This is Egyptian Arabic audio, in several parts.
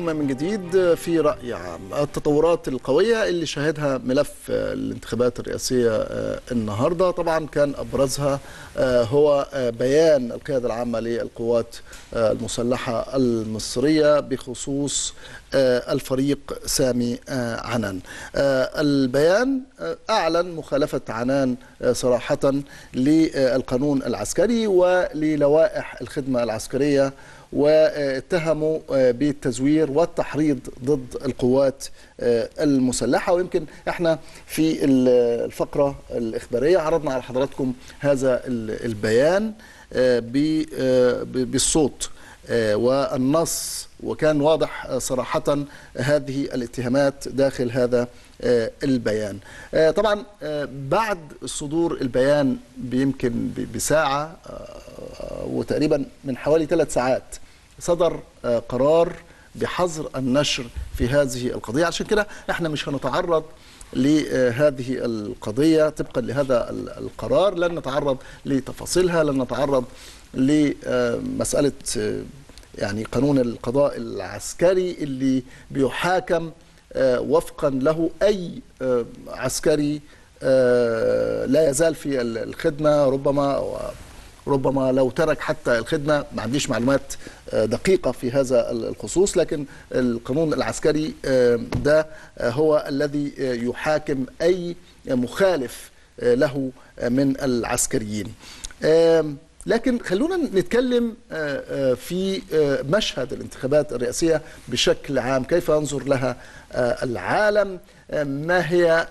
بكم من جديد في رأي عام التطورات القوية اللي شهدها ملف الانتخابات الرئاسية النهاردة طبعا كان أبرزها هو بيان القيادة العامة للقوات المسلحة المصرية بخصوص الفريق سامي عنان البيان أعلن مخالفة عنان صراحة للقانون العسكري وللوائح الخدمة العسكرية واتهموا بالتزوير والتحريض ضد القوات المسلحه ويمكن احنا في الفقره الاخباريه عرضنا على حضراتكم هذا البيان بالصوت والنص وكان واضح صراحه هذه الاتهامات داخل هذا البيان طبعا بعد صدور البيان بيمكن بساعه وتقريبا من حوالي ثلاث ساعات صدر قرار بحظر النشر في هذه القضية عشان كده احنا مش هنتعرض لهذه القضية طبقا لهذا القرار لن نتعرض لتفاصيلها لن نتعرض لمسألة يعني قانون القضاء العسكري اللي بيحاكم وفقا له أي عسكري لا يزال في الخدمة ربما ربما لو ترك حتى الخدمة ما عنديش معلومات دقيقة في هذا الخصوص لكن القانون العسكري ده هو الذي يحاكم أي مخالف له من العسكريين لكن خلونا نتكلم في مشهد الانتخابات الرئاسية بشكل عام كيف ينظر لها العالم ما هي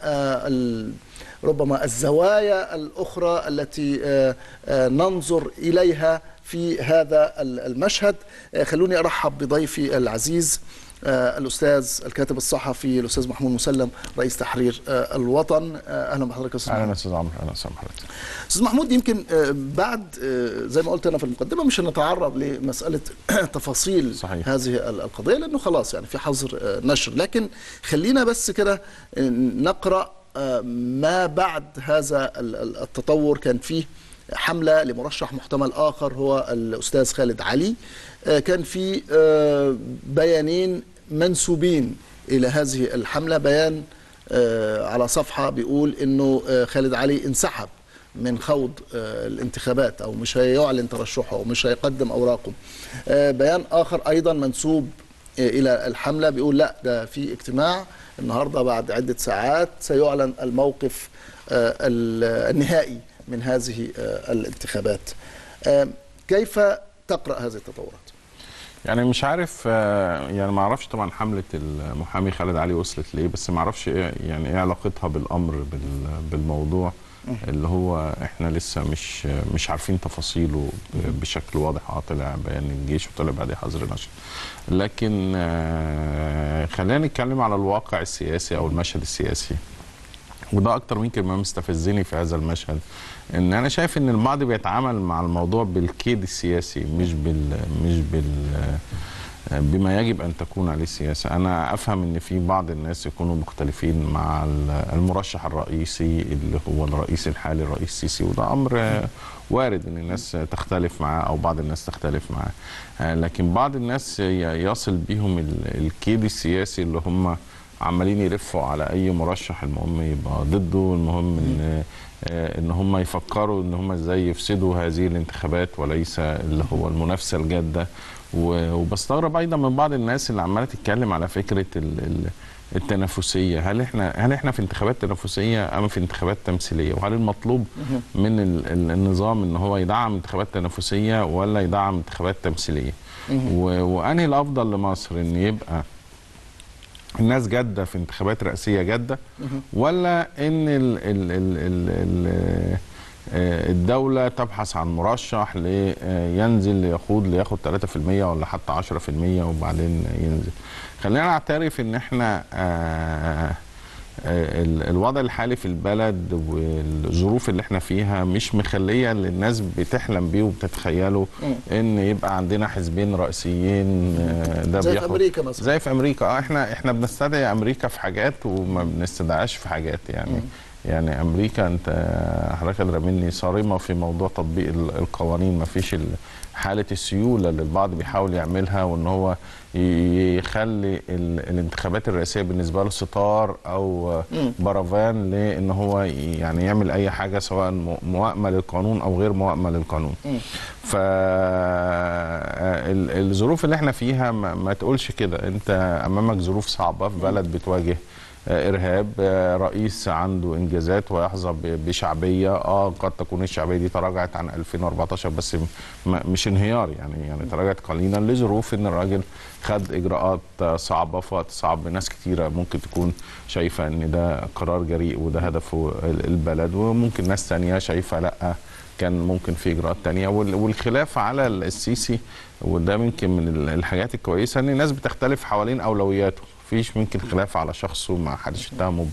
ربما الزوايا الأخرى التي ننظر إليها في هذا المشهد خلوني أرحب بضيفي العزيز الأستاذ الكاتب الصحفي الأستاذ محمود مسلم رئيس تحرير الوطن أهلا بحضرتك أستاذ أهلا أستاذ عمرو أهلا وسهلا بحضرتك أستاذ محمود يمكن بعد زي ما قلت أنا في المقدمة مش هنتعرض لمسألة تفاصيل صحيح. هذه القضية لأنه خلاص يعني في حظر نشر لكن خلينا بس كده نقرأ ما بعد هذا التطور كان فيه حملة لمرشح محتمل آخر هو الأستاذ خالد علي كان في بيانين منسوبين إلى هذه الحملة بيان على صفحة بيقول أنه خالد علي انسحب من خوض الانتخابات أو مش هيعلن ترشحه أو مش هيقدم أوراقه بيان آخر أيضا منسوب إلى الحملة بيقول لا ده في اجتماع النهارده بعد عده ساعات سيعلن الموقف النهائي من هذه الانتخابات. كيف تقرا هذه التطورات؟ يعني مش عارف يعني ما اعرفش طبعا حمله المحامي خالد علي وصلت ليه بس ما اعرفش ايه يعني ايه علاقتها بالامر بالموضوع اللي هو احنا لسه مش مش عارفين تفاصيله بشكل واضح اه طلع بيان الجيش وطلع بعديه حظر نشر لكن خلينا نتكلم على الواقع السياسي او المشهد السياسي وده اكتر يمكن ما مستفزني في هذا المشهد ان انا شايف ان البعض بيتعامل مع الموضوع بالكيد السياسي مش بال مش بال بما يجب ان تكون عليه السياسه، انا افهم ان في بعض الناس يكونوا مختلفين مع المرشح الرئيسي اللي هو الرئيس الحالي الرئيس السيسي وده امر وارد ان الناس تختلف معاه او بعض الناس تختلف معاه، لكن بعض الناس يصل بيهم الكيد السياسي اللي هم عمالين يلفوا على اي مرشح المهم يبقى ضده المهم ان ان هم يفكروا ان هم ازاي يفسدوا هذه الانتخابات وليس اللي هو المنافسه الجاده وبستغرب ايضا من بعض الناس اللي عماله تتكلم على فكره التنافسيه هل احنا هل احنا في انتخابات تنافسيه ام في انتخابات تمثيليه وهل المطلوب من النظام ان هو يدعم انتخابات تنافسيه ولا يدعم انتخابات تمثيليه وانهي الافضل لمصر ان يبقى الناس جاده في انتخابات رئاسيه جاده ولا ان ال ال ال ال ال الدولة تبحث عن مرشح لينزل ليخوض لياخد 3% ولا حتى 10% وبعدين ينزل خلينا نعترف ان احنا الوضع الحالي في البلد والظروف اللي احنا فيها مش مخليه اللي الناس بتحلم بيه وبتتخيله ان يبقى عندنا حزبين رئيسيين ده زي في امريكا مثلا زي في امريكا اه احنا احنا بنستدعي امريكا في حاجات وما بنستدعاش في حاجات يعني م. يعني امريكا انت حضرتك ادرى مني صارمه في موضوع تطبيق القوانين ما فيش حاله السيوله اللي البعض بيحاول يعملها وان هو ي- يخلي ال- الانتخابات الرئاسيه بالنسبه له ستار او برافان لان هو ي- يعني يعمل اي حاجه سواء م- موائمه للقانون او غير موائمه للقانون فالظروف اللي احنا فيها ما, ما تقولش كده انت امامك ظروف صعبه في بلد بتواجه آه، ارهاب آه، رئيس عنده انجازات ويحظى ب- بشعبيه اه قد تكون الشعبيه دي تراجعت عن 2014 بس م- م- مش انهيار يعني يعني تراجعت قليلا لظروف ان الراجل خد اجراءات آه، صعبه في وقت صعب ناس كتيره ممكن تكون شايفه ان ده قرار جريء وده هدفه ال- البلد وممكن ناس تانية شايفه لا كان ممكن في اجراءات تانية وال- والخلاف على السيسي وده يمكن من ال- الحاجات الكويسه ان الناس بتختلف حوالين اولوياته مفيش ممكن خلاف على شخصه ما حدش اتهمه ب-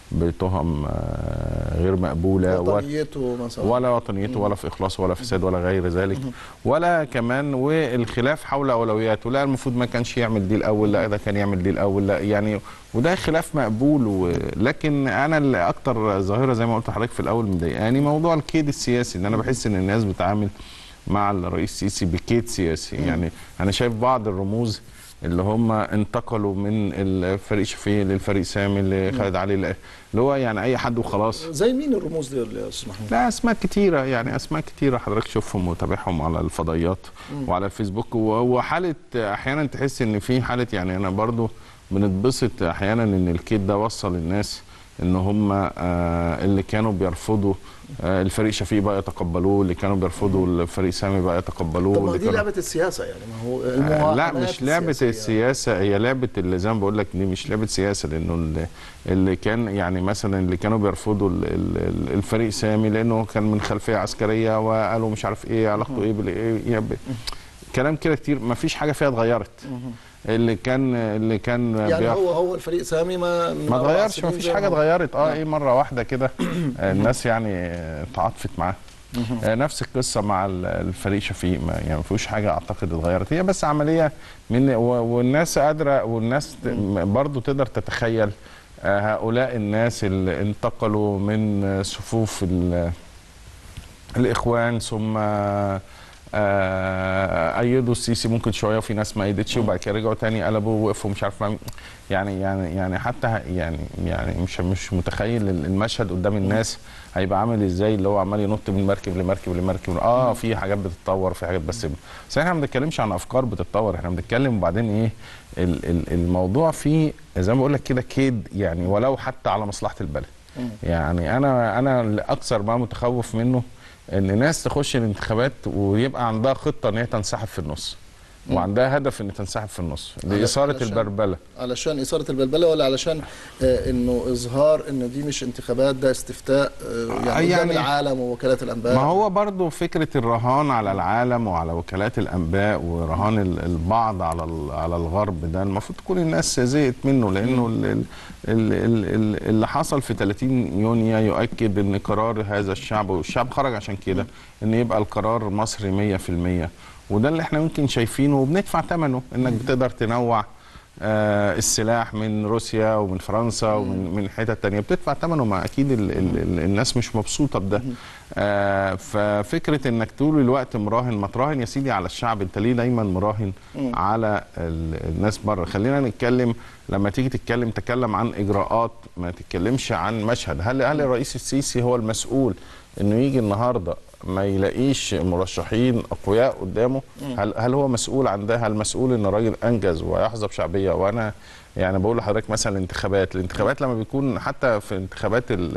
بتهم آه، غير مقبوله و- وطنيته مثلا ولا وطنيته ولا في اخلاص ولا فساد ولا غير ذلك ولا كمان والخلاف حول اولوياته لا المفروض ما كانش يعمل دي الاول لا ده كان يعمل دي الاول لا يعني وده خلاف مقبول و... لكن انا اللي اكتر ظاهره زي ما قلت لحضرتك في الاول مضايقاني موضوع الكيد السياسي ان انا بحس ان الناس بتتعامل مع الرئيس السيسي بكيد سياسي يعني انا شايف بعض الرموز اللي هم انتقلوا من الفريق شفيق للفريق سامي لخالد علي اللي هو يعني اي حد وخلاص زي مين الرموز دي يا استاذ محمود؟ لا اسماء كتيره يعني اسماء كتيره حضرتك تشوفهم وتابعهم على الفضائيات وعلى الفيسبوك وهو حاله احيانا تحس ان في حاله يعني انا برضو بنتبسط احيانا ان الكيد ده وصل الناس ان هم آه اللي كانوا بيرفضوا آه الفريق شفيق بقى يتقبلوه اللي كانوا بيرفضوا الفريق سامي بقى يتقبلوه طب ما اللي دي كانوا- لعبه السياسه يعني ما هو آه، المواطنات لا مش لعبة السياسية. السياسة هي لعبة اللي زي ما بقول لك دي مش لعبة سياسة لأنه اللي, اللي كان يعني مثلا اللي كانوا بيرفضوا ال- ال- الفريق سامي لأنه كان من خلفية عسكرية وقالوا مش عارف إيه علاقته إيه بالإيه إيه ب- كلام كده كتير ما فيش حاجة فيها اتغيرت اللي كان اللي كان يعني بيرفض- هو هو الفريق سامي ما من ما أربع اتغيرش سنين ما فيش زي حاجه هو. اتغيرت اه ايه مره واحده كده آه، الناس يعني آه، تعاطفت معاه آه، نفس القصه مع ال- الفريق شفيق ما يعني ما فيهوش حاجه اعتقد اتغيرت هي بس عمليه من و- والناس قادره والناس ت- برضو تقدر تتخيل آه، هؤلاء الناس اللي انتقلوا من آه، صفوف ال- الاخوان ثم آه، ايدوا السيسي ممكن شويه وفي ناس ما ايدتش وبعد كده رجعوا تاني قلبوا ووقفوا مش عارف مع- يعني يعني يعني حتى ه- يعني يعني مش مش متخيل المشهد قدام الناس هيبقى عامل ازاي اللي هو عمال ينط من مركب لمركب لمركب اه في حاجات بتتطور في حاجات بس بس احنا ما بنتكلمش عن افكار بتتطور احنا بنتكلم وبعدين ايه ال- ال- الموضوع فيه زي ما بقول لك كده كيد يعني ولو حتى على مصلحه البلد يعني انا انا اكثر ما متخوف منه ان ناس تخش الانتخابات ويبقى عندها خطه ان هي تنسحب في النص وعندها هدف ان تنسحب في النص لاثاره علشان- البلبله علشان اثاره البلبله ولا علشان آه انه اظهار ان دي مش انتخابات ده استفتاء آه يعني, يعني- يعني العالم ووكالات الانباء ما هو برضو فكرة الرهان على العالم وعلى وكالات الأنباء ورهان ال- البعض على ال- على الغرب ده المفروض تكون الناس زهقت منه لأنه ال- ال- ال- ال- ال- اللي حصل في 30 يونيو يؤكد أن قرار هذا الشعب والشعب خرج عشان كده أن يبقى القرار مصري 100% وده اللي احنا يمكن شايفينه وبندفع ثمنه انك بتقدر تنوع آه السلاح من روسيا ومن فرنسا ومن من حتت تانية بتدفع ثمنه ما اكيد ال ال ال الناس مش مبسوطه بده آه ففكره انك طول الوقت مراهن ما تراهن يا سيدي على الشعب انت ليه دايما مراهن على ال- الناس بره خلينا نتكلم لما تيجي تتكلم تكلم عن اجراءات ما تتكلمش عن مشهد هل هل الرئيس السيسي هو المسؤول انه يجي النهارده ما يلاقيش مرشحين اقوياء قدامه هل هل هو مسؤول عن ده هل مسؤول ان الراجل انجز ويحظى بشعبيه وانا يعني بقول لحضرتك مثلا الانتخابات الانتخابات لما بيكون حتى في انتخابات ال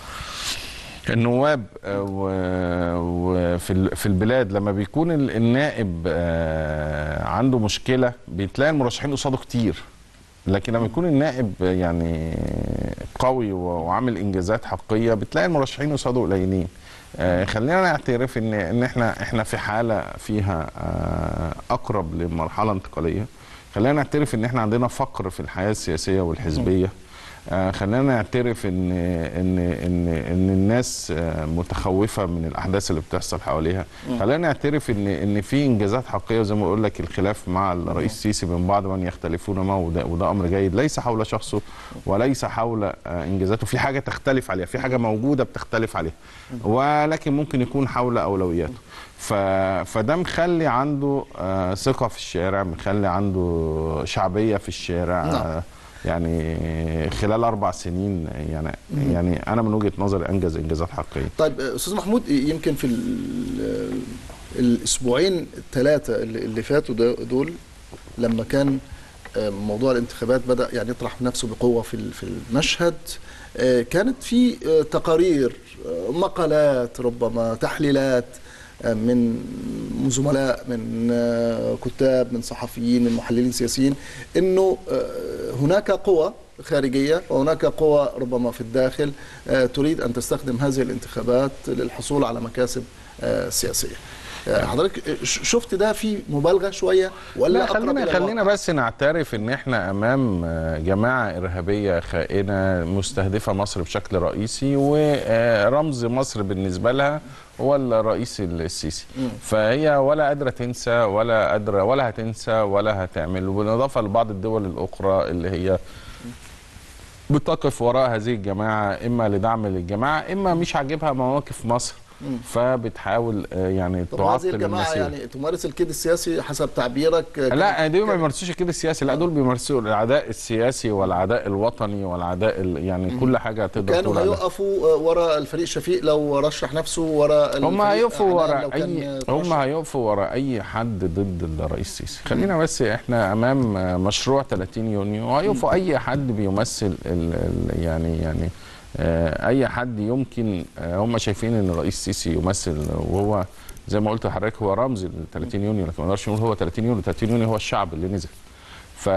النواب آه، و- وفي ال- في البلاد لما بيكون ال- النائب آه، عنده مشكله بتلاقي المرشحين قصاده كتير لكن لما يكون النائب يعني قوي و- وعامل انجازات حقيقيه بتلاقي المرشحين قصاده قليلين آه، خلينا نعترف ان ان احنا احنا في حاله فيها آه، اقرب لمرحله انتقاليه خلينا نعترف ان احنا عندنا فقر في الحياه السياسيه والحزبيه آه، خلينا نعترف ان ان ان ان الناس آه، متخوفه من الاحداث اللي بتحصل حواليها خلينا نعترف ان ان في انجازات حقيقيه وزي ما بقول لك الخلاف مع الرئيس السيسي من بعض من يختلفون معه وده, وده امر جيد ليس حول شخصه وليس حول آه، انجازاته في حاجه تختلف عليها في حاجه موجوده بتختلف عليها ولكن ممكن يكون حول اولوياته ف... فده مخلي عنده آه، ثقه في الشارع مخلي عنده شعبيه في الشارع نعم. آه، يعني خلال اربع سنين يعني يعني انا من وجهه نظري انجز انجازات حقيقيه طيب استاذ محمود يمكن في ال- الاسبوعين الثلاثه اللي اللي فاتوا ده- دول لما كان آه، موضوع الانتخابات بدا يعني يطرح نفسه بقوه في ال- في المشهد آه، كانت في آه، تقارير آه، مقالات ربما تحليلات آه، من زملاء من آه، كتاب من صحفيين من محللين سياسيين انه آه، هناك قوى خارجيه وهناك قوى ربما في الداخل آه، تريد ان تستخدم هذه الانتخابات للحصول على مكاسب آه، سياسيه. آه، حضرتك ش- شفت ده في مبالغه شويه ولا لا أقرب خلينا إلى خلينا الواقع؟ بس نعترف ان احنا امام آه، جماعه ارهابيه خائنه مستهدفه مصر بشكل رئيسي ورمز مصر بالنسبه لها هو الرئيس السيسي فهي ولا قادره تنسى ولا قادره ولا هتنسى ولا هتعمل بالاضافه لبعض الدول الاخرى اللي هي بتقف وراء هذه الجماعه اما لدعم للجماعه اما مش عاجبها مواقف مصر فبتحاول آه، يعني طب هذه تعطل الجماعه المسير يعني تمارس الكيد السياسي حسب تعبيرك آه، لا دول ما كان- بيمارسوش الكيد السياسي لا دول بيمارسوا العداء السياسي والعداء الوطني والعداء ال- يعني كل حاجه تقدر كانوا تقول عليها هيقفوا آه، ورا الفريق شفيق لو رشح نفسه ورا هم الفريق هيقفوا عنان ورا لو كان، اي آه، هم ترشح. هيقفوا ورا اي حد ضد الرئيس السيسي خلينا بس احنا امام مشروع 30 يونيو وهيقفوا اي حد بيمثل ال ال يعني يعني آه، اي حد يمكن آه، هم شايفين ان الرئيس السيسي يمثل وهو زي ما قلت لحضرتك هو رمز ل 30 يونيو لكن ما نقدرش نقول هو 30 يونيو 30 يونيو هو الشعب اللي نزل ف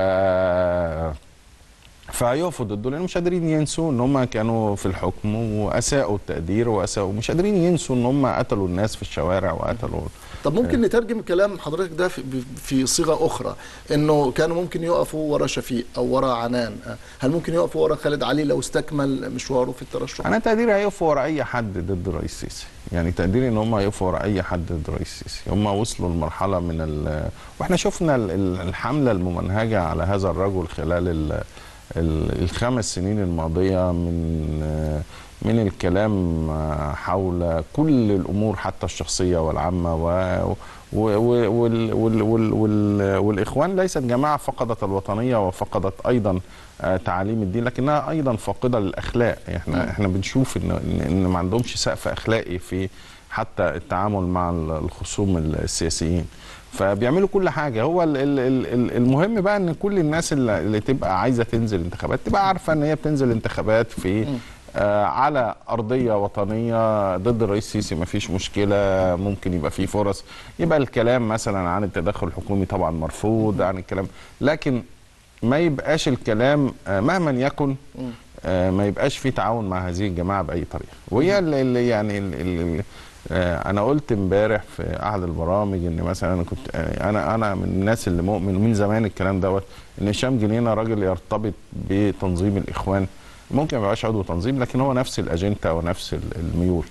فهيقفوا ضده لان مش قادرين ينسوا ان هم كانوا في الحكم واساءوا التقدير واساءوا مش قادرين ينسوا ان هم قتلوا الناس في الشوارع وقتلوا طب ممكن نترجم كلام حضرتك ده في, في صيغه اخرى انه كانوا ممكن يقفوا ورا شفيق او ورا عنان آه، هل ممكن يقفوا ورا خالد علي لو استكمل مشواره في الترشح انا تقديري هيقفوا ورا اي حد ضد الرئيس السيسي يعني تقديري ان هم هيقفوا ورا اي حد ضد الرئيس السيسي هم وصلوا لمرحله من ال... واحنا شفنا ال- ال- الحمله الممنهجه على هذا الرجل خلال ال... ال... الخمس سنين الماضيه من من الكلام حول كل الامور حتى الشخصيه والعامه و... و... و... وال... وال... وال... وال... والاخوان ليست جماعه فقدت الوطنيه وفقدت ايضا آه، تعاليم الدين لكنها ايضا فاقده للاخلاق احنا احنا بنشوف ان ان إن ما عندهمش سقف اخلاقي في حتى التعامل مع الخصوم السياسيين فبيعملوا كل حاجه هو ال- ال- ال- ال- المهم بقى ان كل الناس اللي اللي تبقى عايزه تنزل انتخابات تبقى عارفه ان هي بتنزل انتخابات في آه على ارضيه وطنيه ضد الرئيس السيسي ما فيش مشكله ممكن يبقى في فرص يبقى الكلام مثلا عن التدخل الحكومي طبعا مرفوض عن الكلام لكن ما يبقاش الكلام آه، مهما يكن آه، ما يبقاش في تعاون مع هذه الجماعه باي طريقه وهي اللي اللي يعني اللي اللي آه، انا قلت امبارح في احد البرامج ان مثلا انا كنت آه، انا انا من الناس اللي مؤمن ومن زمان الكلام دوت ان هشام جنينه راجل يرتبط بتنظيم الاخوان ممكن ما يبقاش عضو تنظيم لكن هو نفس الاجنده ونفس ال- الميول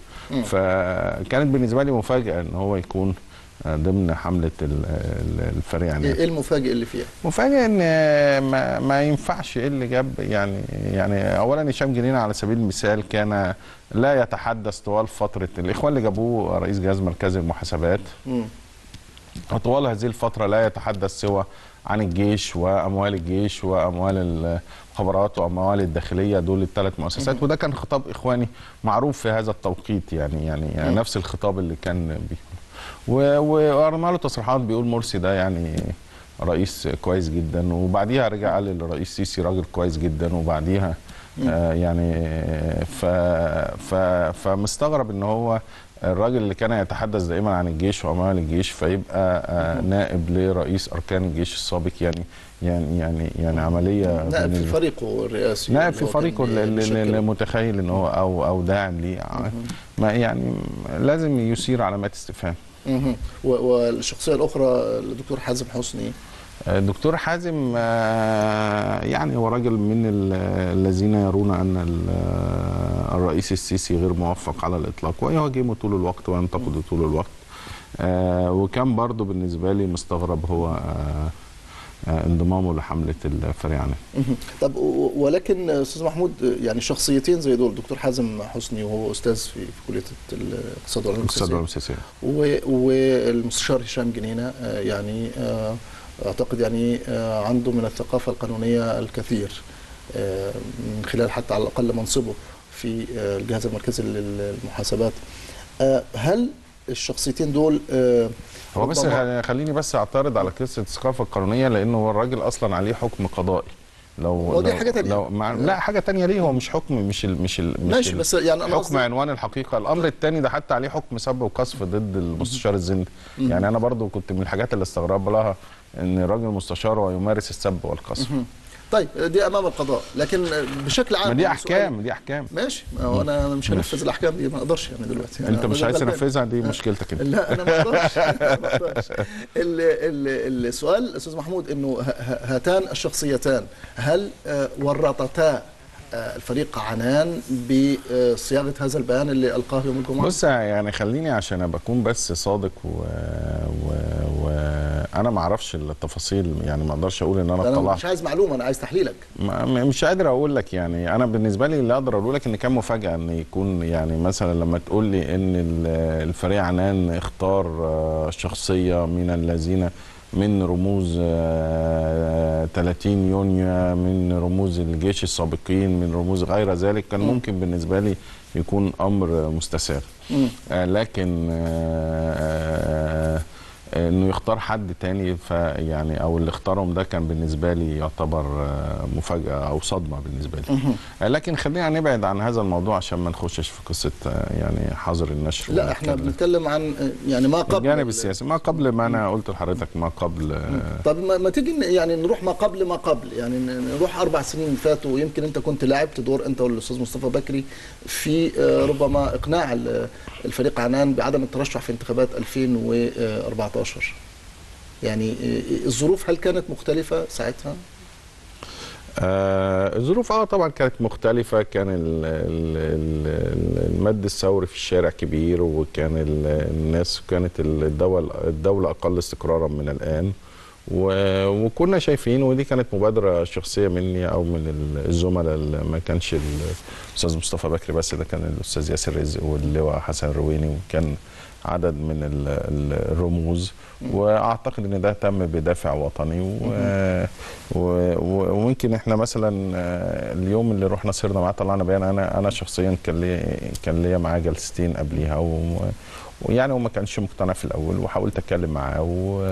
فكانت بالنسبه لي مفاجاه ان هو يكون آه، ضمن حمله ال- ال- الفريق يعني ايه المفاجئ اللي فيها مفاجئ ان ما, ما ينفعش ايه اللي جاب يعني يعني اولا هشام جنينه على سبيل المثال كان لا يتحدث طوال فتره الاخوان اللي جابوه رئيس جهاز مركزي المحاسبات مم. وطوال هذه الفتره لا يتحدث سوى عن الجيش واموال الجيش واموال المخابرات واموال الداخليه دول الثلاث مؤسسات وده كان خطاب اخواني معروف في هذا التوقيت يعني يعني, يعني نفس الخطاب اللي كان بيه و- وقرنا له تصريحات بيقول مرسي ده يعني رئيس كويس جدا وبعديها رجع قال الرئيس سيسي راجل كويس جدا وبعديها آه يعني ف ف فمستغرب ان هو الراجل اللي كان يتحدث دائما عن الجيش واموال الجيش فيبقى آه نائب لرئيس اركان الجيش السابق يعني يعني يعني يعني عمليه نائب في بالنسبة- فريقه الرئاسي نائب اللي في هو كان فريقه اللي- اللي بيشكله. اللي متخيل ان هو او او داعم ليه ما يعني لازم يثير علامات استفهام مهم. و- والشخصيه الاخرى الدكتور حازم حسني الدكتور حازم آه، يعني هو راجل من ال- الذين يرون ان ال- الرئيس السيسي غير موفق على الاطلاق ويهاجمه طول الوقت وينتقده طول الوقت آه، وكان برضو بالنسبه لي مستغرب هو آه، آه، انضمامه لحمله الفريق عنه مهم. طب و- ولكن استاذ محمود يعني شخصيتين زي دول دكتور حازم حسني وهو استاذ في في كليه الاقتصاد والعلوم الاستاذ السياسية. السيسي و- والمستشار هشام جنينه آه، يعني آه، اعتقد يعني آه، عنده من الثقافه القانونيه الكثير آه، من خلال حتى على الاقل منصبه في آه، الجهاز المركزي للمحاسبات آه، هل الشخصيتين دول آه، هو بس ربما- خ- خليني بس اعترض على قصه الثقافه القانونيه لانه هو الراجل اصلا عليه حكم قضائي لو هو دي لو- حاجة تانية. لو مع لا حاجه تانية ليه هو مش حكم مش ال مش ال مش ماشي ال بس يعني انا حكم قصدي عنوان الحقيقه الامر الثاني ده حتى عليه حكم سب وقذف ضد المستشار الزندي يعني انا برضو كنت من الحاجات اللي استغرب لها ان راجل مستشار ويمارس السب والقذف طيب دي امام القضاء لكن بشكل عام ما دي سؤال- احكام دي احكام ماشي ما هو انا أنا مش هنفذ الاحكام دي ما اقدرش يعني دلوقتي أنا انت مش راجل عايز غلبان. تنفذها دي مشكلتك انت لا انا ما اقدرش أنا ما اقدرش ال- ال- السؤال استاذ محمود انه ه- ه- هاتان الشخصيتان هل آه، ورطتا آه، الفريق عنان بصياغه هذا البيان اللي القاه يوم الجمعه؟ بص يعني خليني عشان ابقى اكون بس صادق و... و... و... انا ما اعرفش التفاصيل يعني ما اقدرش اقول ان انا انا اطلعت مش عايز معلومه انا عايز تحليلك ما- م- مش قادر اقول لك يعني انا بالنسبه لي اللي اقدر اقوله لك ان كان مفاجاه ان يكون يعني مثلا لما تقول لي ان ال- الفريق عنان اختار آه، شخصيه من الذين من رموز آه، 30 يونيو من رموز الجيش السابقين من رموز غير ذلك كان ممكن بالنسبه لي يكون امر مستساغ مم. آه، لكن آه، آه، انه يختار حد تاني فيعني او اللي اختارهم ده كان بالنسبه لي يعتبر آه، مفاجاه او صدمه بالنسبه لي آه، لكن خلينا نبعد عن هذا الموضوع عشان ما نخشش في قصه آه، يعني حظر النشر لا احنا ونتكلم. بنتكلم عن آه، يعني ما قبل الجانب ال- السياسي ما قبل ما انا قلت لحضرتك ما قبل آه، طب ما, ما تيجي ن- يعني نروح ما قبل ما قبل يعني ن- نروح اربع سنين فاتوا ويمكن انت كنت لعبت دور انت والاستاذ مصطفى بكري في آه، ربما اقناع ال- الفريق عنان بعدم الترشح في انتخابات 2014 يعني آه، الظروف هل كانت مختلفه ساعتها؟ آه، الظروف اه طبعا كانت مختلفة كان ال- ال- ال- المد الثوري في الشارع كبير وكان ال- الناس كانت الدولة الدولة أقل استقرارا من الآن و- وكنا شايفين ودي كانت مبادرة شخصية مني أو من ال- الزملاء اللي ما كانش الأستاذ مصطفى بكري بس ده كان الأستاذ ياسر رزق واللواء حسن الرويني وكان عدد من ال- ال- الرموز واعتقد ان ده تم بدافع وطني و... و... و... ويمكن احنا مثلا آه، اليوم اللي رحنا سهرنا معاه طلعنا بيان انا انا شخصيا كان لي كان ليا معاه جلستين قبليها و... ويعني هو ما كانش مقتنع في الاول وحاولت اتكلم معاه و...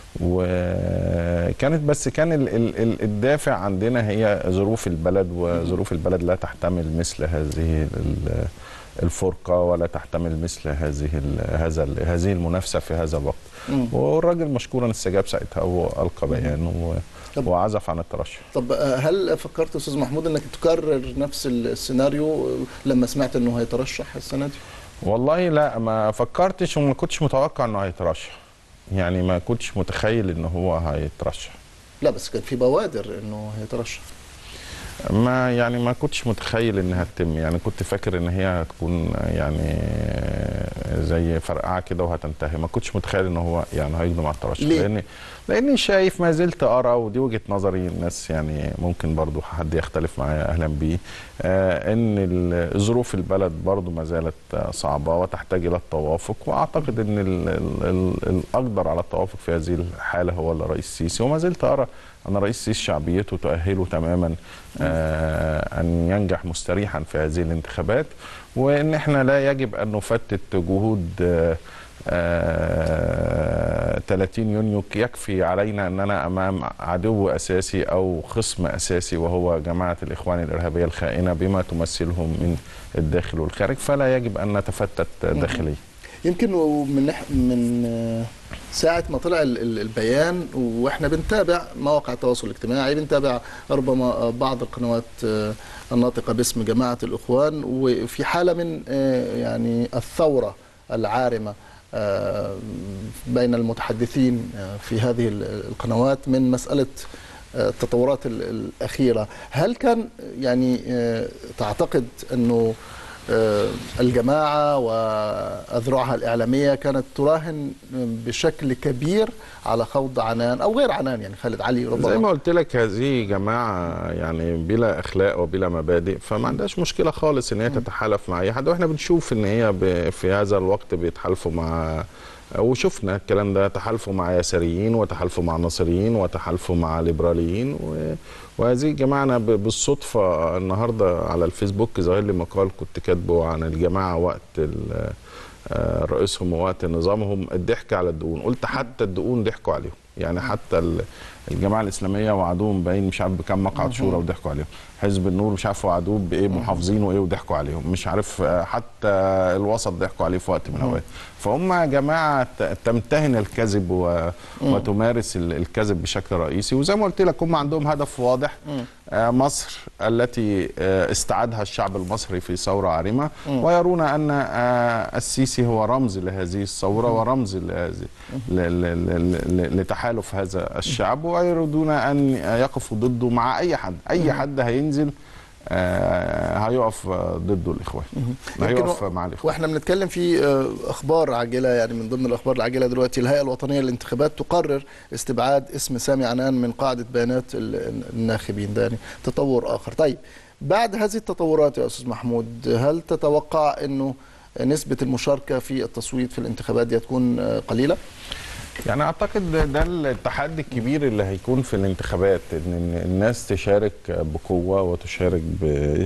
وكانت بس كان ال... ال... ال- الدافع عندنا هي ظروف البلد وظروف البلد لا تحتمل مثل هذه ال... الفرقه ولا تحتمل مثل هذه ال... هذا ال... هذه المنافسه في هذا الوقت مم. والراجل مشكورا استجاب ساعتها والقى بيان و... طب- وعزف عن الترشح طب آه، هل فكرت استاذ محمود انك تكرر نفس السيناريو لما سمعت انه هيترشح السنه دي؟ والله لا ما فكرتش وما كنتش متوقع انه هيترشح يعني ما كنتش متخيل ان هو هيترشح لا بس كان في بوادر انه هيترشح ما يعني ما كنتش متخيل انها تتم يعني كنت فاكر ان هي هتكون يعني زي فرقعه كده وهتنتهي ما كنتش متخيل ان هو يعني هيقدم على الترشح ليه؟ لان لاني شايف ما زلت ارى ودي وجهه نظري الناس يعني ممكن برضو حد يختلف معايا اهلا بيه آه ان ال- ظروف البلد برضو ما زالت آه، صعبه وتحتاج الى التوافق واعتقد ان ال ال ال الاقدر على التوافق في هذه الحاله هو الرئيس السيسي وما زلت ارى ان الرئيس السيسي شعبيته تؤهله تماما آه ان ينجح مستريحا في هذه الانتخابات وان احنا لا يجب ان نفتت جهود آه آه 30 يونيو يكفي علينا اننا امام عدو اساسي او خصم اساسي وهو جماعه الاخوان الارهابيه الخائنه بما تمثلهم من الداخل والخارج فلا يجب ان نتفتت داخليا. يمكن من نح- من آه، ساعة ما طلع ال- ال- البيان واحنا بنتابع مواقع التواصل الاجتماعي بنتابع ربما آه، بعض القنوات آه، الناطقة باسم جماعة الإخوان وفي حالة من آه، يعني الثورة العارمة آه، بين المتحدثين آه، في هذه ال- القنوات من مسألة آه، التطورات ال- الأخيرة هل كان يعني آه، تعتقد أنه آه، الجماعة وأذرعها الإعلامية كانت تراهن بشكل كبير على خوض عنان أو غير عنان يعني خالد علي زي ربما ما قلت لك هذه جماعة يعني بلا أخلاق وبلا مبادئ فما عندهاش مشكلة خالص إن هي تتحالف مع أي حد وإحنا بنشوف إن هي ب- في هذا الوقت بيتحالفوا مع وشفنا الكلام ده تحالفوا مع يساريين وتحالفوا مع ناصريين وتحالفوا مع ليبراليين و... وهذه الجماعة أنا ب- بالصدفة النهاردة على الفيسبوك ظاهر لي مقال كنت كاتبه عن الجماعة وقت ال- آه، رئيسهم ووقت نظامهم الضحك على الدقون قلت حتى الدقون ضحكوا عليهم يعني حتى ال- الجماعه الاسلاميه وعدوهم باين مش عارف بكم مقعد شورى وضحكوا عليهم حزب النور مش عارف وعدوه بايه محافظين وايه وضحكوا عليهم مش عارف آه، حتى الوسط ضحكوا عليه في وقت من الاوقات فهم جماعه ت- تمتهن الكذب و... وتمارس ال- الكذب بشكل رئيسي وزي ما قلت لك هم عندهم هدف واضح آه، مصر التي آه، استعادها الشعب المصري في ثوره عارمه ويرون ان آه، السيسي هو رمز لهذه الثوره ورمز لهذه ل- ل- ل- ل- لتحالف هذا الشعب ويريدون ان يقفوا ضده مع اي حد اي حد هينزل آه، هيقف آه، ضده الاخوان هيقف يمكن مع الاخوان واحنا بنتكلم في آه، اخبار عاجله يعني من ضمن الاخبار العاجله دلوقتي الهيئه الوطنيه للانتخابات تقرر استبعاد اسم سامي عنان من قاعده بيانات ال- الناخبين ده يعني تطور اخر طيب بعد هذه التطورات يا استاذ محمود هل تتوقع انه نسبه المشاركه في التصويت في الانتخابات دي هتكون آه، قليله يعني اعتقد ده- ده التحدي الكبير اللي هيكون في الانتخابات ان الناس تشارك بقوه وتشارك ب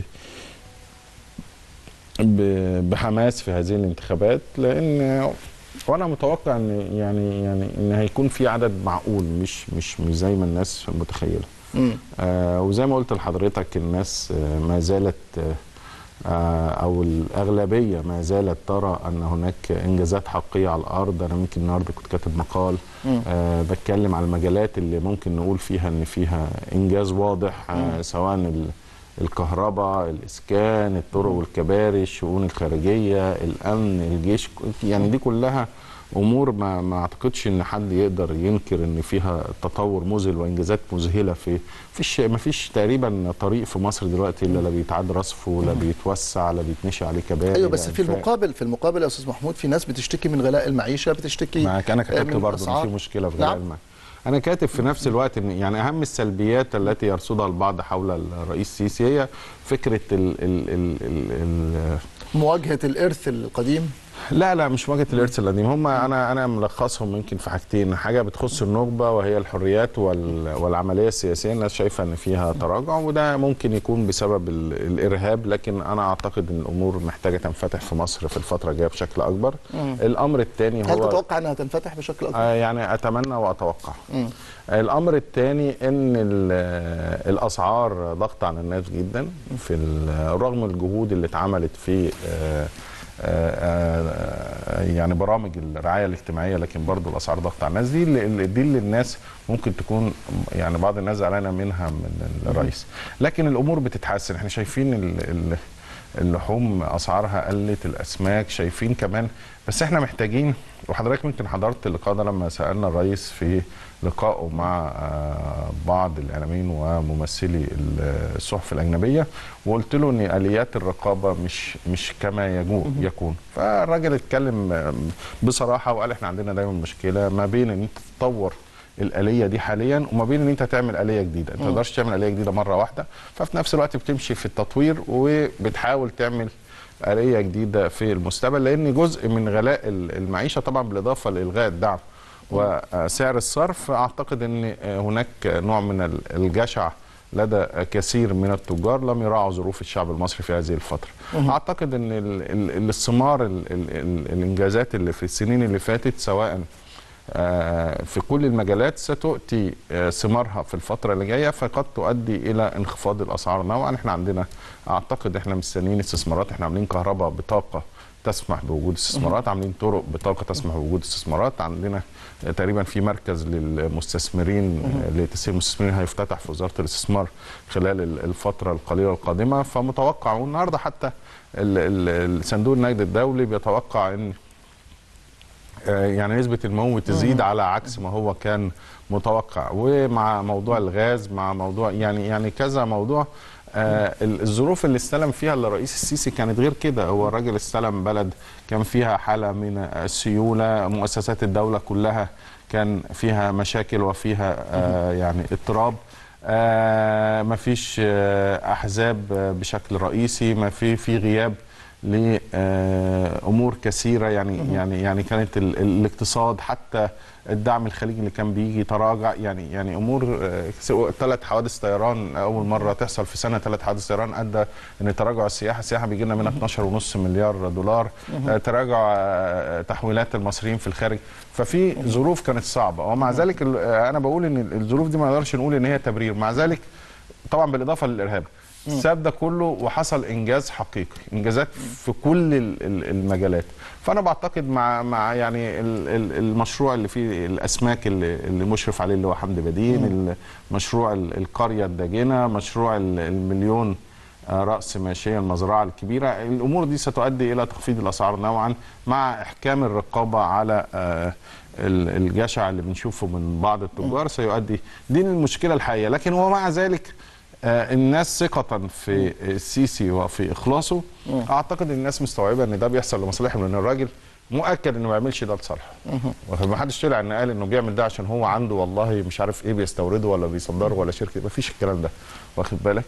ب- بحماس في هذه الانتخابات لان وانا متوقع ان يعني يعني ان هيكون في عدد معقول مش مش مش زي ما الناس متخيله مم. آه وزي ما قلت لحضرتك الناس آه ما زالت آه آه، او الاغلبيه ما زالت ترى ان هناك انجازات حقيقيه على الارض انا يمكن النهارده كنت كاتب مقال مم. آه بتكلم على المجالات اللي ممكن نقول فيها ان فيها انجاز واضح آه سواء ال- الكهرباء الاسكان الطرق والكباري الشؤون الخارجيه الامن الجيش يعني دي كلها امور ما ما اعتقدش ان حد يقدر ينكر ان فيها تطور مذهل وانجازات مذهله في فيش ما فيش تقريبا طريق في مصر دلوقتي الا لا بيتعاد رصفه ولا بيتوسع لا بيتنشي عليه كباري ايوه بس لا في إنفاق. المقابل في المقابل يا استاذ محمود في ناس بتشتكي من غلاء المعيشه بتشتكي معاك انا آه، كتبت من برضه ان الأسعار. في مشكله في غلاء نعم. الماء انا كاتب في نفس الوقت ان يعني اهم السلبيات التي يرصدها البعض حول الرئيس السيسي هي فكره ال ال ال ال ال مواجهه الارث القديم لا لا مش مواجهه الارث القديم هم انا انا ملخصهم يمكن في حاجتين حاجه بتخص النخبه وهي الحريات وال والعمليه السياسيه الناس شايفه ان فيها تراجع وده ممكن يكون بسبب ال الارهاب لكن انا اعتقد ان الامور محتاجه تنفتح في مصر في الفتره الجايه بشكل اكبر الامر الثاني هل هو تتوقع انها تنفتح بشكل اكبر؟ آه، يعني اتمنى واتوقع مم. الامر الثاني ان ال- الاسعار ضغط على الناس جدا في ال- رغم الجهود اللي اتعملت في آه، آه، آه، يعني برامج الرعايه الاجتماعيه لكن برضو الاسعار ضغط على الناس دي اللي دي اللي الناس ممكن تكون يعني بعض الناس زعلانه منها من الرئيس لكن الامور بتتحسن احنا شايفين ال- ال- اللحوم اسعارها قلت الاسماك شايفين كمان بس احنا محتاجين وحضرتك ممكن حضرت اللقاء ده لما سالنا الرئيس في لقائه مع آه، بعض الاعلاميين وممثلي الصحف الاجنبيه وقلت له ان اليات الرقابه مش مش كما يجو يكون فالراجل اتكلم آه، بصراحه وقال احنا عندنا دايما مشكله ما بين ان انت تطور الاليه دي حاليا وما بين ان انت تعمل اليه جديده انت ما تقدرش تعمل اليه جديده مره واحده ففي نفس الوقت بتمشي في التطوير وبتحاول تعمل آلية جديدة في المستقبل لأن جزء من غلاء ال- المعيشة طبعا بالإضافة لإلغاء الدعم وسعر الصرف أعتقد أن هناك نوع من ال- الجشع لدى كثير من التجار لم يراعوا ظروف الشعب المصري في هذه الفترة أعتقد أن ال- ال- الثمار ال- ال- ال- الإنجازات اللي في السنين اللي فاتت سواء آه، في كل المجالات ستؤتي آه، ثمارها في الفترة اللي جاية فقد تؤدي إلى انخفاض الأسعار نوعا احنا عندنا أعتقد احنا مستنيين استثمارات احنا عاملين كهرباء بطاقة تسمح بوجود استثمارات عاملين طرق بطاقة تسمح بوجود استثمارات عندنا آه، تقريبا في مركز للمستثمرين آه، لتسهيل المستثمرين هيفتتح في وزارة الاستثمار خلال ال- الفترة القليلة القادمة فمتوقع والنهاردة حتى ال- ال- الصندوق النقد الدولي بيتوقع ان آه، يعني نسبة النمو تزيد على عكس ما هو كان متوقع ومع موضوع الغاز مع موضوع يعني يعني كذا موضوع آه، ال- الظروف اللي استلم فيها الرئيس السيسي كانت غير كده هو الراجل استلم بلد كان فيها حالة من السيولة مؤسسات الدولة كلها كان فيها مشاكل وفيها آه، يعني اضطراب آه، مفيش آه، احزاب آه، بشكل رئيسي ما في في غياب لامور كثيره يعني يعني يعني كانت ال- ال- الاقتصاد حتى الدعم الخليجي اللي كان بيجي تراجع يعني يعني امور ثلاث حوادث طيران اول مره تحصل في سنه ثلاث حوادث طيران ادى ان تراجع السياحه السياحه بيجي لنا منها 12.5 مليار دولار آه، تراجع آه، تحويلات المصريين في الخارج ففي ظروف كانت صعبه ومع ذلك ال- آه، انا بقول ان الظروف دي ما نقدرش نقول ان هي تبرير مع ذلك طبعا بالاضافه للارهاب ساب ده كله وحصل انجاز حقيقي انجازات في كل ال- ال- المجالات فانا بعتقد مع مع يعني ال- ال- المشروع اللي فيه الاسماك اللي, اللي مشرف عليه اللي هو حمدي بدين مشروع ال- القريه الداجنه مشروع ال- المليون آه، راس ماشيه المزرعه الكبيره الامور دي ستؤدي الى تخفيض الاسعار نوعا مع احكام الرقابه على آه، ال- الجشع اللي بنشوفه من بعض التجار سيؤدي دي المشكله الحقيقيه لكن ومع ذلك آه، الناس ثقة في السيسي وفي إخلاصه أعتقد الناس مستوعبة إن ده بيحصل لمصلحهم لأن الراجل مؤكد إنه ما بيعملش ده لصالحه ما حدش طلع إن قال إنه بيعمل ده عشان هو عنده والله مش عارف إيه بيستورده ولا بيصدره ولا شركة ما فيش الكلام ده واخد بالك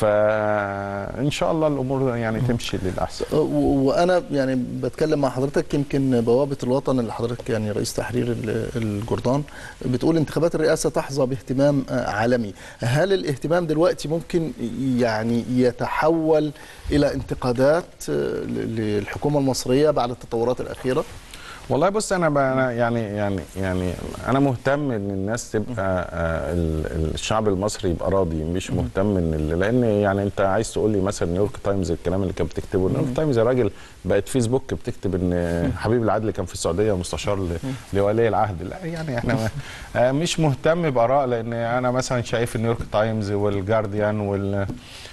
فإن شاء الله الأمور يعني تمشي للأحسن و- وانا يعني بتكلم مع حضرتك يمكن بوابه الوطن اللي حضرتك يعني رئيس تحرير ال- الجردان بتقول انتخابات الرئاسه تحظى باهتمام آه، عالمي هل الاهتمام دلوقتي ممكن يعني يتحول الى انتقادات آه، ل- للحكومه المصريه بعد التطورات الاخيره والله بص انا ب- أنا يعني يعني يعني انا مهتم ان الناس تبقى آه، ال- الشعب المصري يبقى راضي مش مهتم ان ال- لان يعني انت عايز تقول لي مثلا نيويورك تايمز الكلام اللي كانت بتكتبه نيويورك تايمز يا راجل بقت فيسبوك بتكتب ان حبيب العدل كان في السعوديه مستشار ل- لولي العهد لا يعني احنا ما- آه، مش مهتم باراء لان انا مثلا شايف النيويورك تايمز والجارديان وال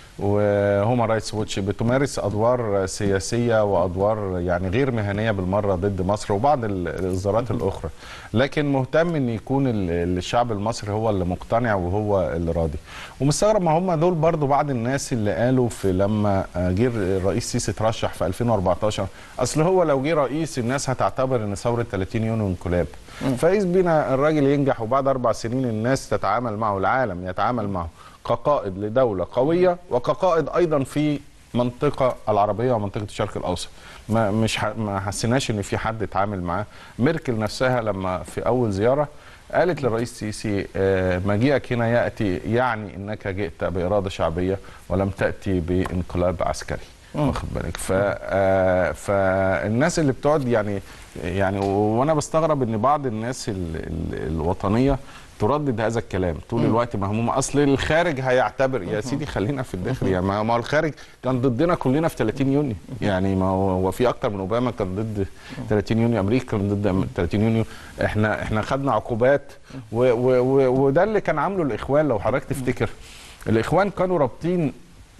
وهومان رايتس ووتش بتمارس ادوار سياسيه وادوار يعني غير مهنيه بالمره ضد مصر وبعض ال- الاصدارات الاخرى لكن مهتم ان يكون ال- الشعب المصري هو اللي مقتنع وهو اللي راضي ومستغرب ما هم دول برضو بعض الناس اللي قالوا في لما جه الرئيس سيسي ترشح في 2014 اصل هو لو جه رئيس الناس هتعتبر ان ثوره 30 يونيو انقلاب فاذ بينا الراجل ينجح وبعد اربع سنين الناس تتعامل معه العالم يتعامل معه كقائد لدوله قويه وكقائد ايضا في منطقه العربيه ومنطقه الشرق الاوسط ما مش ح... ما حسيناش ان في حد اتعامل معاه ميركل نفسها لما في اول زياره قالت للرئيس سيسي آه، مجيئك هنا ياتي يعني انك جئت باراده شعبيه ولم تاتي بانقلاب عسكري واخد بالك ف آه، فالناس اللي بتقعد يعني يعني وانا بستغرب ان بعض الناس ال... ال... الوطنيه تردد هذا الكلام طول الوقت مهمومه اصل الخارج هيعتبر يا سيدي خلينا في الداخل يعني ما ما هو الخارج كان ضدنا كلنا في 30 يونيو يعني ما هو هو في اكتر من اوباما كان ضد 30 يونيو امريكا كان ضد 30 يونيو احنا احنا خدنا عقوبات و و و وده اللي كان عامله الاخوان لو حضرتك تفتكر الاخوان كانوا رابطين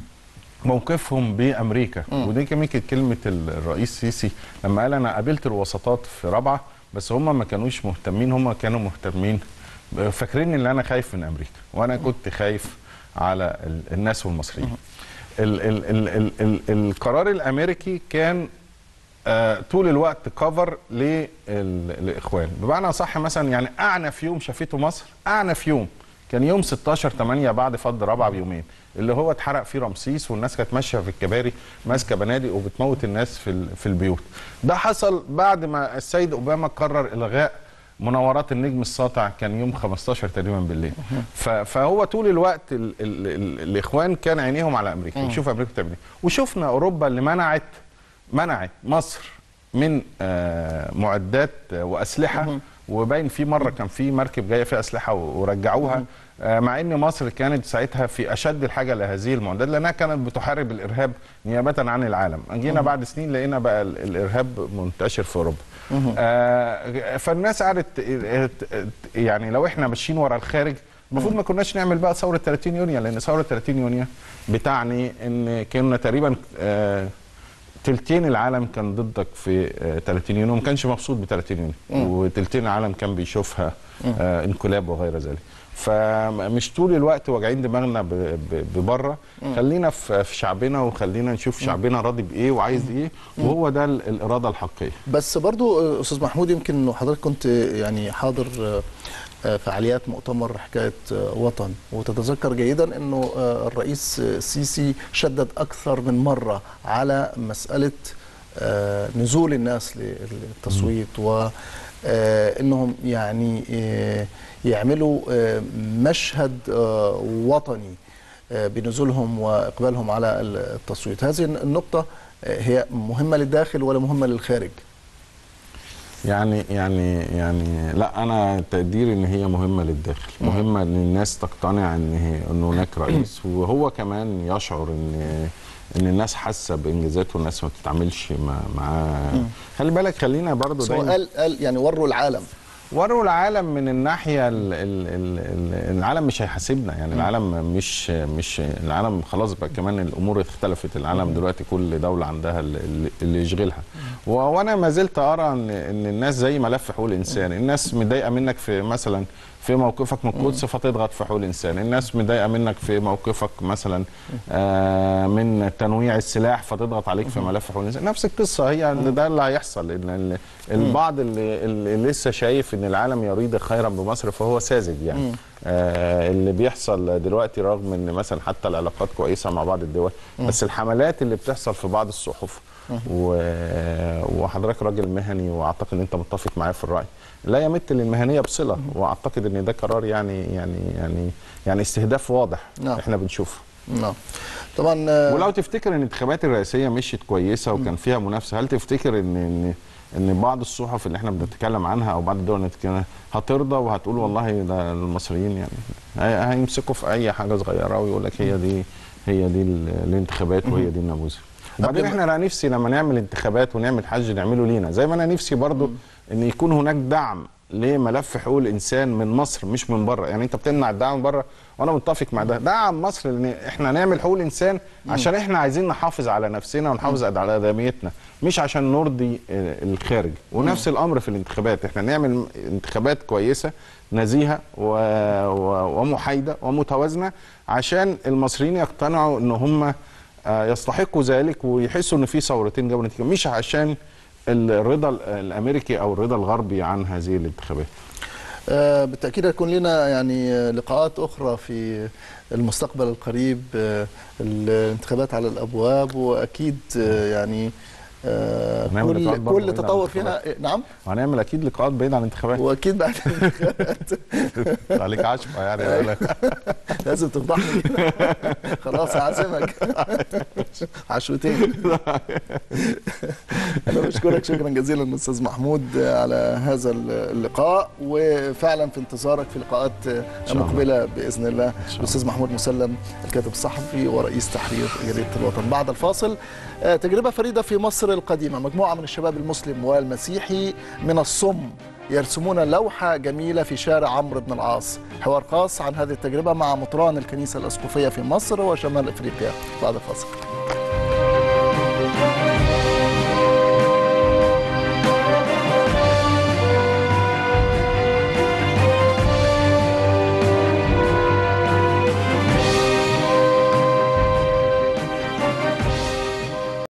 موقفهم بامريكا ودي كمان كانت كلمه الرئيس السيسي لما قال انا قابلت الوساطات في رابعه بس هم ما كانوش مهتمين هم كانوا مهتمين فاكرين ان انا خايف من امريكا وانا كنت خايف على ال- الناس والمصريين ال ال ال ال ال القرار الامريكي كان آه طول الوقت كفر للاخوان بمعنى صح مثلا يعني اعنف يوم شافته مصر اعنف يوم كان يوم 16 8 بعد فض رابعه بيومين اللي هو اتحرق فيه رمسيس والناس كانت ماشيه في الكباري ماسكه بنادق وبتموت الناس في ال- في البيوت ده حصل بعد ما السيد اوباما قرر الغاء مناورات النجم الساطع كان يوم 15 تقريبا بالليل ف- فهو طول الوقت ال ال ال الاخوان كان عينيهم على امريكا يشوف امريكا بتعمل ايه وشفنا اوروبا اللي منعت منعت مصر من آه، معدات آه، واسلحه وباين في مره كان في مركب جايه فيها اسلحه و- ورجعوها آه، مع ان مصر كانت ساعتها في اشد الحاجه لهذه المعدات لانها كانت بتحارب الارهاب نيابه عن العالم جينا بعد سنين لقينا بقى ال- الارهاب منتشر في اوروبا آه، فالناس قعدت آه، آه، يعني لو احنا ماشيين ورا الخارج المفروض ما كناش نعمل بقى ثوره 30 يونيو لان ثوره 30 يونيو بتعني ان كنا تقريبا آه، تلتين العالم كان ضدك في آه، 30 يونيو وما كانش مبسوط ب 30 يونيو وتلتين العالم كان بيشوفها آه، انقلاب وغير ذلك فمش طول الوقت واجعين دماغنا ب- ب- ببره خلينا في في شعبنا وخلينا نشوف شعبنا راضي بايه وعايز ايه وهو ده ال- الاراده الحقيقيه بس برضو آه، استاذ محمود يمكن انه حضرتك كنت يعني حاضر آه، آه، فعاليات مؤتمر حكايه آه، وطن وتتذكر جيدا انه آه، الرئيس السيسي شدد اكثر من مره على مساله آه، نزول الناس للتصويت و آه، انهم يعني آه، يعملوا آه، مشهد آه، وطني آه، بنزولهم واقبالهم على التصويت هذه النقطه آه، هي مهمه للداخل ولا مهمه للخارج يعني يعني يعني لا انا تقديري ان هي مهمه للداخل مهمه ان الناس تقتنع ان هي ان هناك رئيس وهو كمان يشعر ان ان الناس حاسه بانجازاته والناس ما بتتعاملش مع معاه خلي بالك خلينا برضو بس هو دايما قال قال يعني وروا العالم وروا العالم من الناحيه ال ال ال ال العالم مش هيحاسبنا يعني العالم مش مش العالم خلاص بقى كمان الامور اختلفت العالم دلوقتي كل دوله عندها ال- اللي يشغلها و- وانا ما زلت ارى ان ان الناس زي ملف حقوق الانسان الناس متضايقه منك في مثلا في موقفك من القدس فتضغط في حقوق الانسان الناس متضايقه منك في موقفك مثلا آه من تنويع السلاح فتضغط عليك في ملف حقوق الانسان نفس القصه هي ان ده اللي هيحصل ان ال- البعض اللي, اللي لسه شايف ان العالم يريد خيرا بمصر فهو ساذج يعني آه اللي بيحصل دلوقتي رغم ان مثلا حتى العلاقات كويسه مع بعض الدول بس الحملات اللي بتحصل في بعض الصحف و... وحضرتك راجل مهني واعتقد ان انت متفق معايا في الراي لا يمت للمهنيه بصله واعتقد ان ده قرار يعني يعني يعني يعني استهداف واضح نعم. احنا بنشوفه نعم طبعا آه، ولو تفتكر ان الانتخابات الرئاسيه مشيت كويسه وكان فيها منافسه هل تفتكر ان ان ان بعض الصحف اللي احنا بنتكلم عنها او بعض الدول اللي بنتكلم عنها هترضى وهتقول والله ده المصريين يعني هي- هيمسكوا في اي حاجه صغيره ويقول لك هي دي هي دي ال- الانتخابات وهي دي النموذج وبعدين قبل ما- احنا لا نفسي لما نعمل انتخابات ونعمل حج نعمله لينا زي ما انا نفسي برضو ان يكون هناك دعم لملف حقوق الانسان من مصر مش من بره يعني انت بتمنع الدعم من بره وانا متفق مع ده دعم مصر لان احنا نعمل حقوق الانسان عشان احنا عايزين نحافظ على نفسنا ونحافظ على ادميتنا مش عشان نرضي آه، الخارج ونفس الامر في الانتخابات احنا نعمل انتخابات كويسه نزيهه و... و... ومحايده ومتوازنه عشان المصريين يقتنعوا ان هم آه، يستحقوا ذلك ويحسوا ان في ثورتين جابوا نتيجه مش عشان الرضا ال- الامريكي او الرضا الغربي عن هذه الانتخابات آه، بالتأكيد هيكون لنا يعني آه، لقاءات أخرى في المستقبل القريب آه، الانتخابات على الأبواب وأكيد آه، يعني آه، هنعمل لقاءات كل برضه كل بعيد عن تطور فيها نعم وهنعمل اكيد لقاءات بعيد عن الانتخابات وأكيد بعد الانتخابات عليك عشقه يعني أقول لك. لازم تفضحني خلاص هعزمك عشوتين انا بشكرك شكرا جزيلا استاذ محمود على هذا اللقاء وفعلا في انتظارك في لقاءات شاء الله. مقبله باذن الله الله. الاستاذ محمود مسلم الكاتب الصحفي ورئيس تحرير جريده الوطن بعد الفاصل آه، تجربه فريده في مصر القديمه مجموعه من الشباب المسلم والمسيحي من الصم يرسمون لوحة جميلة في شارع عمرو بن العاص حوار خاص عن هذه التجربة مع مطران الكنيسة الأسقفية في مصر وشمال أفريقيا بعد الفاصل